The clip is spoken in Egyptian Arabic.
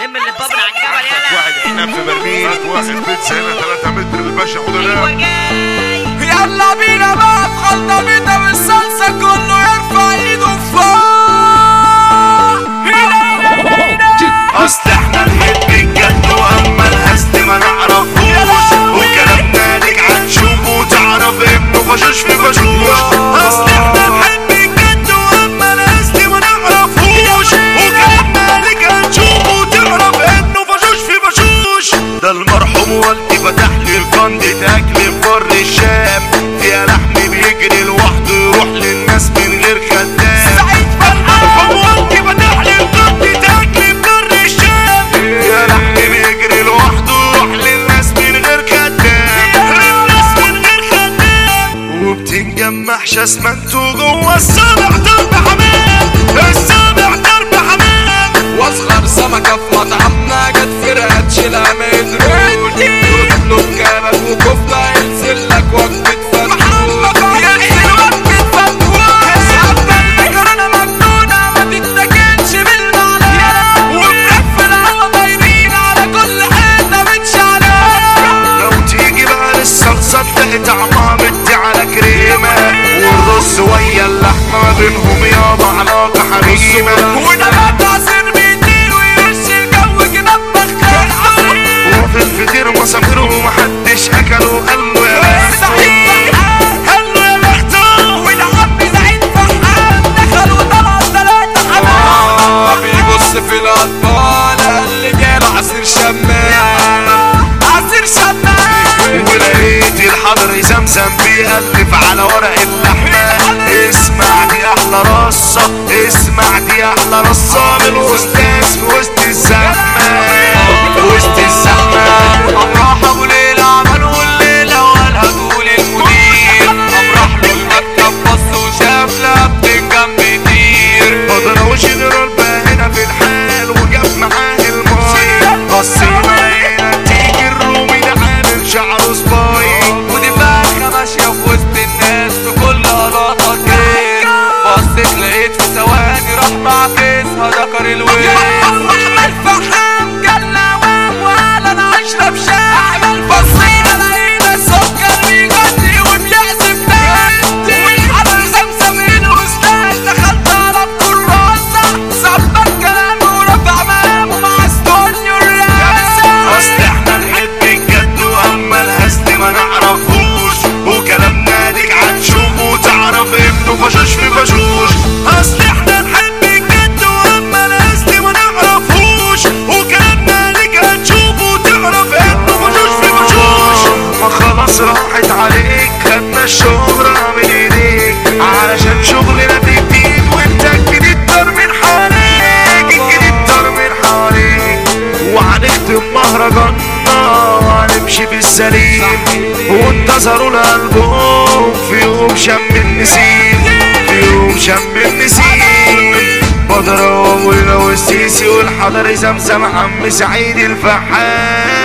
لم اللي بابر على الجبل يلا واحد احنا في برميل هات واحد بيتزا هنا 3 متر الباشا ايوه حضرنا جاي يلا بينا بقى في خلطة بيضة والصلصة كله يرفع ايده فوق اصل احنا نحب الجد واما الهزل ما نعرفوش وكلامنا ليك هتشوف وتعرف ابنه فشوش في فشوش اصل احنا نحب الجد واما الهزل ما نعرفوش وكلامنا ليك هتشوف وتعرف ابنه فشوش في فشوش ده المرحوم والدي فتح لي الفند تاكل في بر الشام فيها لحم بيجري لوحده يروح للناس من غير خدام سعيد فرحان والدي فتح لي الفند تاكل في بر الشام يا لحم بيجري لوحده يروح للناس من غير خدام للناس من غير خدام وبتنجم محشى اسمنته جوه السابع درب حمام السابع درب حمام واصغر سمكة في مطعمنا جت فرقة تشيلها مترول تطلب كباب وكفتة ينزل لك وجبة فتوح ينزل وجبة فتوح سابة المكرونة مجنونة ما تتاكلش بالمعلقة ومقفل على طايرين على كل حتة متشعلقة لو تيجي بقى للصلصة تلاقي طعمها مدي على كريمة والرز ويا اللحمة ما بينهم يابا علاقة حميمة ونبات عصير بيطير ويرش الجو كده ببخاخة وفي الفطير مسامير ومحدش أكله وقال له يا بخت سعيد فرحان قال له يا بخته والعم سعيد فرحان دخل وطلع ثلاثة حمام بيبص في الأطفال اللي جاب عصير شمام عصير شمام ولقيت الحضر زمزم بيألف على ورق اللحمة اسمع دي أحلى رصة اسمع دي أحلى رصة من الأستاذ في وسط الزحمة في وسط الزحمة أمراح أبو ليلى عمل والليلة وقالها تقول المدير أمراح له المكتب بص وشاف لا بتنجم كتير بدر وجنرال بقى هنا في الحال وجاب معاه الماي بصينا هنا تيجي الرومي ده عامل شعره سباي ودي فرخة ماشية في وسط الناس بكل لقطة كيس بصيت لقيت في ثواني راح معكسها ذكر الويل أحمد فحام جالنا وام وقال أنا أشرب شاي أحمد بصينا لقينا السكر بيغني وبيعزف تاني والحضر زمزم الأستاذ دخلت على الكراسة صبر كلامه ورفع مقامه مع استونيو الرئاسة اصل احنا نحب الجد واما الهزل ما نعرفوش وكلامنا ليك هتشوف وتعرف ابنه فشوش في فشوش اصل احنا نحب الجد واما الهزل ما نعرفوش وكلامنا ليك هتشوف وتعرف ابنه فشوش في فشوش ما خلاص راحت عليك خدنا الشهرة من ايديك علشان شغلنا في جديد وانت الجديد طار من حواليك الجديد طار من حواليك وهنختم مهرجاننا وهنمشي في السليم وانتظروا الالبوم في يوم شم النسيم في يوم شم النسيم بدر وابويا والسيسي والحضري زمزم عم سعيد الفحام